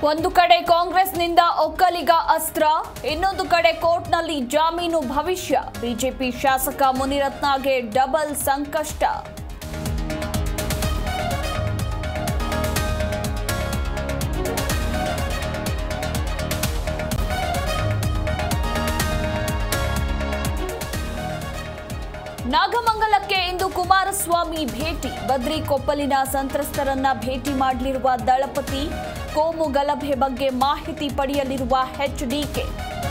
ಒಂದು ಕಡೆ ಕಾಂಗ್ರೆಸ್ನಿಂದ ಒಕ್ಕಲಿಗ ಅಸ್ತ್ರ ಇನ್ನೊಂದು ಕಡೆ ಕೋರ್ಟ್ನಲ್ಲಿ ಜಾಮೀನು ಭವಿಷ್ಯ ಬಿಜೆಪಿ ಶಾಸಕ ಮುನಿರತ್ನಗೆ ಡಬಲ್ ಸಂಕಷ್ಟ ನಾಗಮಂಗಲಕ್ಕೆ ಇಂದು ಕುಮಾರಸ್ವಾಮಿ ಭೇಟಿ ಬದ್ರಿಕೊಪ್ಪಲಿನ ಸಂತ್ರಸ್ತರನ್ನ ಭೇಟಿ ಮಾಡಲಿರುವ ದಳಪತಿ ಕೋಮು ಗಲಭೆ ಬಗ್ಗೆ ಮಾಹಿತಿ ಪಡೆಯಲಿರುವ ಎಚ್ಡಿಕೆ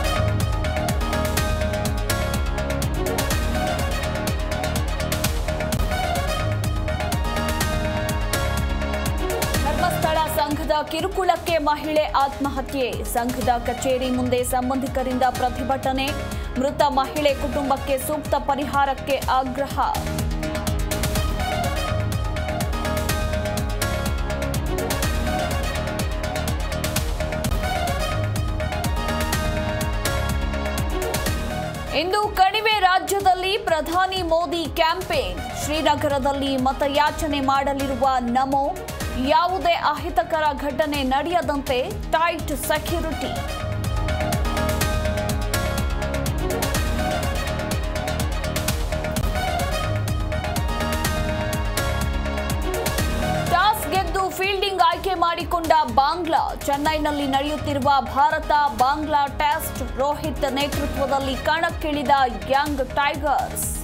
ಧರ್ಮಸ್ಥಳ ಸಂಘದ ಕಿರುಕುಳಕ್ಕೆ ಮಹಿಳೆ ಆತ್ಮಹತ್ಯೆ ಸಂಘದ ಕಚೇರಿ ಮುಂದೆ ಸಂಬಂಧಿಕರಿಂದ ಪ್ರತಿಭಟನೆ ಮೃತ ಮಹಿಳೆ ಕುಟುಂಬಕ್ಕೆ ಸೂಕ್ತ ಪರಿಹಾರಕ್ಕೆ ಆಗ್ರಹ ಇಂದು ಕಣಿವೆ ರಾಜ್ಯದಲ್ಲಿ ಪ್ರಧಾನಿ ಮೋದಿ ಕ್ಯಾಂಪೇನ್ ಶ್ರೀನಗರದಲ್ಲಿ ಮತಯಾಚನೆ ಮಾಡಲಿರುವ ನಮೋ ಯಾವುದೇ ಅಹಿತಕರ ಘಟನೆ ನಡೆಯದಂತೆ ಟೈಟ್ ಸೆಕ್ಯೂರಿಟಿ ಟಾಸ್ ಗೆದ್ದು ಫೀಲ್ಡಿಂಗ್ ಆಯ್ಕೆ ಮಾಡಿಕೊಂಡ ಬಾಂಗ್ಲಾ ಚೆನ್ನೈನಲ್ಲಿ ನಡೆಯುತ್ತಿರುವ ಭಾರತ ಬಾಂಗ್ಲಾ ಟೆಸ್ಟ್ ರೋಹಿತ್ ನೇತೃತ್ವದಲ್ಲಿ ಕಣಕ್ಕಿಳಿದ ಯಂಗ್ ಟೈಗರ್ಸ್